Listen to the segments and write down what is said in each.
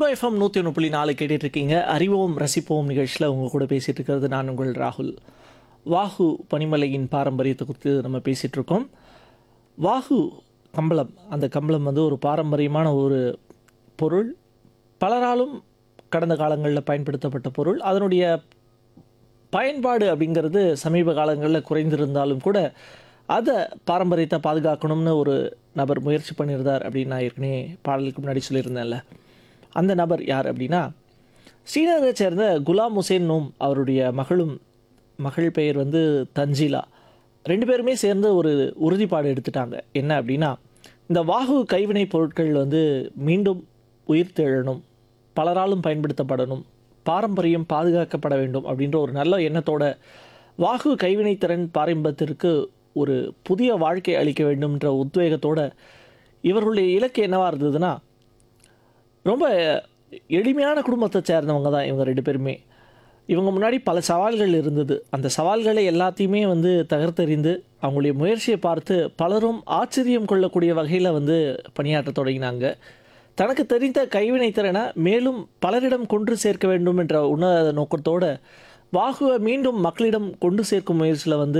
rainbow FM நூற்றி ஒன்று புள்ளி நாலு கேட்டுட்டு இருக்கீங்க அறிவோம் ரசிப்போம் நிகழ்ச்சியில் உங்கள் கூட பேசிகிட்டு இருக்கிறது நான் உங்கள் ராகுல் வாகு பனிமலையின் பாரம்பரியத்தை குறித்து நம்ம பேசிகிட்டு இருக்கோம் வாகு கம்பளம் அந்த கம்பளம் வந்து ஒரு பாரம்பரியமான ஒரு பொருள் பலராலும் கடந்த காலங்களில் பயன்படுத்தப்பட்ட பொருள் அதனுடைய பயன்பாடு அப்படிங்கிறது சமீப காலங்களில் குறைந்திருந்தாலும் கூட அதை பாரம்பரியத்தை பாதுகாக்கணும்னு ஒரு நபர் முயற்சி பண்ணியிருந்தார் அப்படின்னு நான் ஏற்கனவே பாடலுக்கு முன்னாடி சொல்லியிருந்தேன்ல அந்த நபர் யார் அப்படின்னா ஸ்ரீநகரை சேர்ந்த குலாம் ஹுசேன் நோம் அவருடைய மகளும் மகள் பெயர் வந்து தஞ்சிலா ரெண்டு பேருமே சேர்ந்து ஒரு உறுதிப்பாடு எடுத்துட்டாங்க என்ன அப்படின்னா இந்த வாகு கைவினைப் பொருட்கள் வந்து மீண்டும் உயிர் தெழணும் பலராலும் பயன்படுத்தப்படணும் பாரம்பரியம் பாதுகாக்கப்பட வேண்டும் அப்படின்ற ஒரு நல்ல எண்ணத்தோட வாகு கைவினைத்திறன் பாரம்பரியத்திற்கு ஒரு புதிய வாழ்க்கை அளிக்க வேண்டும்ன்ற உத்வேகத்தோட இவர்களுடைய இலக்கு என்னவா இருந்ததுன்னா ரொம்ப எளிமையான குடும்பத்தை சேர்ந்தவங்க தான் இவங்க ரெண்டு பேருமே இவங்க முன்னாடி பல சவால்கள் இருந்தது அந்த சவால்களை எல்லாத்தையுமே வந்து தகர்த்தெறிந்து அவங்களுடைய முயற்சியை பார்த்து பலரும் ஆச்சரியம் கொள்ளக்கூடிய வகையில் வந்து பணியாற்ற தொடங்கினாங்க தனக்கு தெரிந்த கைவினை திறனை மேலும் பலரிடம் கொண்டு சேர்க்க வேண்டும் என்ற உன்னத நோக்கத்தோட வாகுவை மீண்டும் மக்களிடம் கொண்டு சேர்க்கும் முயற்சியில் வந்து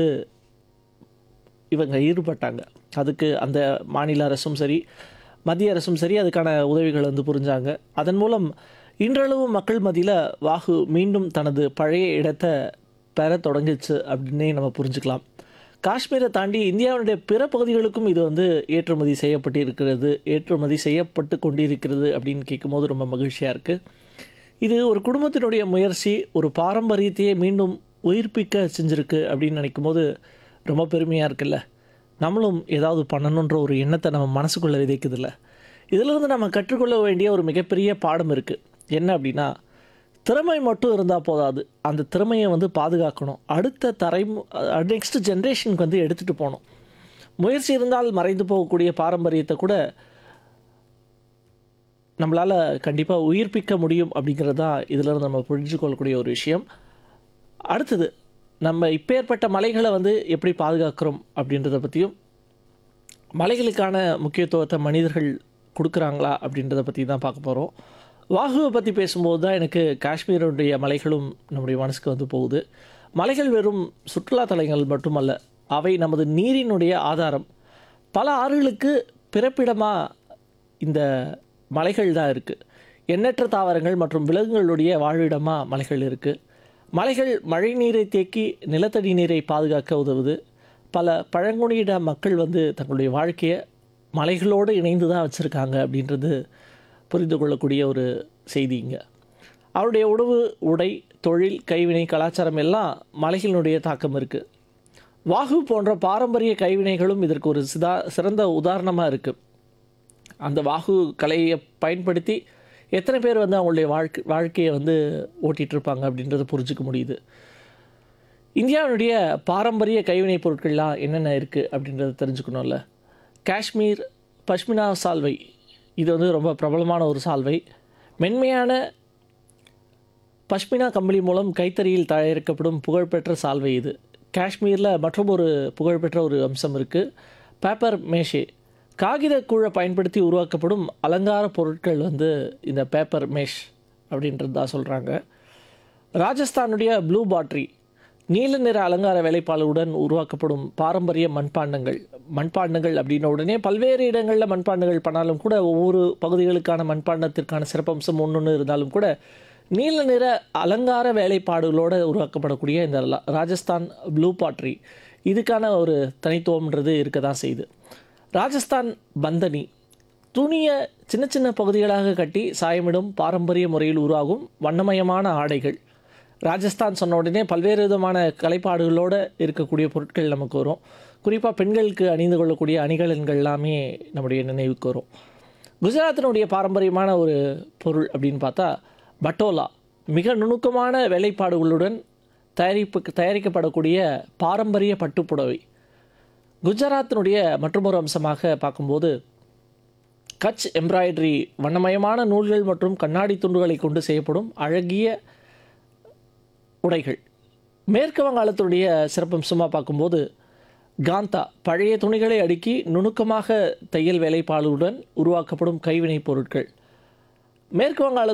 இவங்க ஈடுபட்டாங்க அதுக்கு அந்த மாநில அரசும் சரி மத்திய அரசும் சரி அதுக்கான உதவிகள் வந்து புரிஞ்சாங்க அதன் மூலம் இன்றளவு மக்கள் மத்தியில் வாகு மீண்டும் தனது பழைய இடத்தை பெற தொடங்கிச்சு அப்படின்னே நம்ம புரிஞ்சுக்கலாம் காஷ்மீரை தாண்டி இந்தியாவுடைய பிற பகுதிகளுக்கும் இது வந்து ஏற்றுமதி செய்யப்பட்டு இருக்கிறது ஏற்றுமதி செய்யப்பட்டு கொண்டிருக்கிறது அப்படின்னு கேட்கும்போது ரொம்ப மகிழ்ச்சியாக இருக்குது இது ஒரு குடும்பத்தினுடைய முயற்சி ஒரு பாரம்பரியத்தையே மீண்டும் உயிர்ப்பிக்க செஞ்சுருக்கு அப்படின்னு நினைக்கும் போது ரொம்ப பெருமையாக இருக்குல்ல நம்மளும் ஏதாவது பண்ணணுன்ற ஒரு எண்ணத்தை நம்ம மனசுக்குள்ளே விதைக்குதுல்ல இதிலிருந்து நம்ம கற்றுக்கொள்ள வேண்டிய ஒரு மிகப்பெரிய பாடம் இருக்குது என்ன அப்படின்னா திறமை மட்டும் இருந்தால் போதாது அந்த திறமையை வந்து பாதுகாக்கணும் அடுத்த தரை நெக்ஸ்ட் ஜென்ரேஷனுக்கு வந்து எடுத்துகிட்டு போகணும் முயற்சி இருந்தால் மறைந்து போகக்கூடிய பாரம்பரியத்தை கூட நம்மளால் கண்டிப்பாக உயிர்ப்பிக்க முடியும் அப்படிங்கிறது தான் இதில் நம்ம புரிஞ்சு கொள்ளக்கூடிய ஒரு விஷயம் அடுத்தது நம்ம இப்பேற்பட்ட மலைகளை வந்து எப்படி பாதுகாக்கிறோம் அப்படின்றத பற்றியும் மலைகளுக்கான முக்கியத்துவத்தை மனிதர்கள் கொடுக்குறாங்களா அப்படின்றத பற்றி தான் பார்க்க போகிறோம் வாகுவை பற்றி பேசும்போது தான் எனக்கு காஷ்மீருடைய மலைகளும் நம்முடைய மனசுக்கு வந்து போகுது மலைகள் வெறும் சுற்றுலா தலங்கள் மட்டுமல்ல அவை நமது நீரினுடைய ஆதாரம் பல ஆறுகளுக்கு பிறப்பிடமாக இந்த மலைகள் தான் இருக்குது எண்ணற்ற தாவரங்கள் மற்றும் விலங்குகளுடைய வாழ்விடமாக மலைகள் இருக்குது மலைகள் மழை நீரை தேக்கி நிலத்தடி நீரை பாதுகாக்க உதவுது பல பழங்குடியின மக்கள் வந்து தங்களுடைய வாழ்க்கையை மலைகளோடு இணைந்து தான் வச்சுருக்காங்க அப்படின்றது புரிந்து கொள்ளக்கூடிய ஒரு செய்திங்க அவருடைய உணவு உடை தொழில் கைவினை கலாச்சாரம் எல்லாம் மலைகளினுடைய தாக்கம் இருக்குது வாகு போன்ற பாரம்பரிய கைவினைகளும் இதற்கு ஒரு சிதா சிறந்த உதாரணமாக இருக்குது அந்த வாகு கலையை பயன்படுத்தி எத்தனை பேர் வந்து அவங்களுடைய வாழ்க்கை வாழ்க்கையை வந்து ஓட்டிகிட்டு இருப்பாங்க அப்படின்றத புரிஞ்சுக்க முடியுது இந்தியாவுடைய பாரம்பரிய கைவினைப் பொருட்கள்லாம் என்னென்ன இருக்குது அப்படின்றத தெரிஞ்சுக்கணும்ல காஷ்மீர் பஷ்மினா சால்வை இது வந்து ரொம்ப பிரபலமான ஒரு சால்வை மென்மையான பஷ்மினா கம்பளி மூலம் கைத்தறியில் தயாரிக்கப்படும் புகழ்பெற்ற சால்வை இது காஷ்மீரில் மற்றும் ஒரு புகழ்பெற்ற ஒரு அம்சம் இருக்குது பேப்பர் மேஷே காகித கூழை பயன்படுத்தி உருவாக்கப்படும் அலங்கார பொருட்கள் வந்து இந்த பேப்பர் மேஷ் அப்படின்றது தான் சொல்கிறாங்க ராஜஸ்தானுடைய ப்ளூ பாட்ரி நீல நிற அலங்கார வேலைப்பாடுடன் உருவாக்கப்படும் பாரம்பரிய மண்பாண்டங்கள் மண்பாண்டங்கள் அப்படின்ன உடனே பல்வேறு இடங்களில் மண்பாண்டங்கள் பண்ணாலும் கூட ஒவ்வொரு பகுதிகளுக்கான மண்பாண்டத்திற்கான சிறப்பம்சம் ஒன்று ஒன்று இருந்தாலும் கூட நீல நிற அலங்கார வேலைப்பாடுகளோடு உருவாக்கப்படக்கூடிய இந்த லா- ராஜஸ்தான் ப்ளூ பாட்ரி இதுக்கான ஒரு தனித்துவம்ன்றது இருக்க தான் செய்யுது ராஜஸ்தான் பந்தனி துணியை சின்ன சின்ன பகுதிகளாக கட்டி சாயமிடும் பாரம்பரிய முறையில் உருவாகும் வண்ணமயமான ஆடைகள் ராஜஸ்தான் சொன்ன உடனே பல்வேறு விதமான கலைப்பாடுகளோடு இருக்கக்கூடிய பொருட்கள் நமக்கு வரும் குறிப்பாக பெண்களுக்கு அணிந்து கொள்ளக்கூடிய அணிகலன்கள் எல்லாமே நம்முடைய நினைவுக்கு வரும் குஜராத்தினுடைய பாரம்பரியமான ஒரு பொருள் அப்படின்னு பார்த்தா பட்டோலா மிக நுணுக்கமான வேலைப்பாடுகளுடன் தயாரிப்பு தயாரிக்கப்படக்கூடிய பாரம்பரிய பட்டுப்புடவை குஜராத்தினுடைய மற்றொரு அம்சமாக பார்க்கும்போது கட்ச் எம்ப்ராய்டரி வண்ணமயமான நூல்கள் மற்றும் கண்ணாடி துண்டுகளை கொண்டு செய்யப்படும் அழகிய உடைகள் மேற்கு வங்காளத்துடைய சிறப்பம்சமாக பார்க்கும்போது காந்தா பழைய துணிகளை அடுக்கி நுணுக்கமாக தையல் வேலைப்பாடுடன் உருவாக்கப்படும் கைவினைப் பொருட்கள் மேற்கு வங்காள